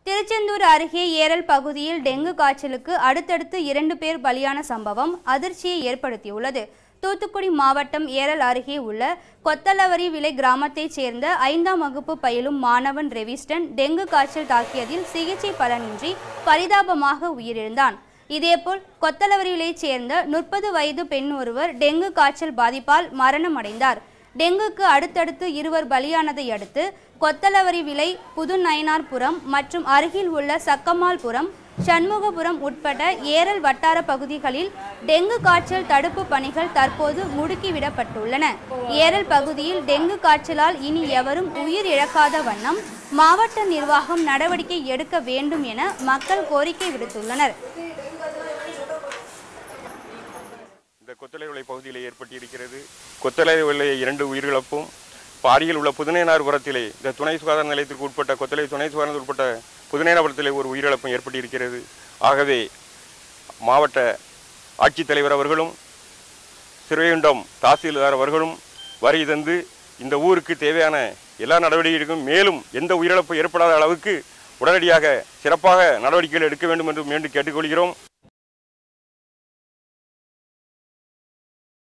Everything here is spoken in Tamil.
திருச்செந்தூர் அருகே ஏரல் பகுதியில் டெங்கு காய்ச்சலுக்கு அடுத்தடுத்து இரண்டு பேர் பலியான சம்பவம் அதிர்ச்சியை ஏற்படுத்தியுள்ளது தூத்துக்குடி மாவட்டம் ஏரல் அருகே உள்ள கொத்தலவரி விலை கிராமத்தைச் சேர்ந்த ஐந்தாம் வகுப்பு பயிலும் மாணவன் ரெவிஸ்டன் டெங்கு காய்ச்சல் தாக்கியதில் சிகிச்சை பலனின்றி பரிதாபமாக உயிரிழந்தான் இதேபோல் கொத்தலவரியிலைச் சேர்ந்த முப்பது வயது பெண் ஒருவர் டெங்கு காய்ச்சல் பாதிப்பால் மரணமடைந்தார் டெங்குக்கு அடுத்தடுத்து இருவர் பலியானதை அடுத்து கொத்தலவரி விலை புதுநயனார்புரம் மற்றும் அருகில் உள்ள சக்கமால்புரம் சண்முகபுரம் உட்பட ஏரல் வட்டார பகுதிகளில் டெங்கு காய்ச்சல் தடுப்பு பணிகள் தற்போது முடுக்கிவிடப்பட்டுள்ளன ஏரல் பகுதியில் டெங்கு காய்ச்சலால் இனி எவரும் உயிர் இழக்காத வண்ணம் மாவட்ட நிர்வாகம் நடவடிக்கை எடுக்க வேண்டும் என மக்கள் கோரிக்கை விடுத்துள்ளனர் இந்த கொத்தலை விலை பகுதியில் ஏற்பட்டிருக்கிறது கொத்தலை விலை இரண்டு உயிரிழப்பும் பாரியில் உள்ள புதுநேனார்புரத்திலே இந்த துணை சுகாதார நிலையத்திற்கு உட்பட்ட கொத்தலை துணை சுகாதாரத்தில் உட்பட்ட புதுநேனாபுரத்திலே ஒரு உயிரிழப்பும் ஏற்பட்டிருக்கிறது ஆகவே மாவட்ட ஆட்சித்தலைவர் அவர்களும் சிறுவைகுண்டம் தாசில்தார் அவர்களும் வரி தந்து இந்த ஊருக்கு தேவையான எல்லா நடவடிக்கைகளுக்கும் மேலும் எந்த உயிரிழப்பு ஏற்படாத அளவுக்கு உடனடியாக சிறப்பாக நடவடிக்கைகள் எடுக்க வேண்டும் என்று மீண்டும் கேட்டுக்கொள்கிறோம்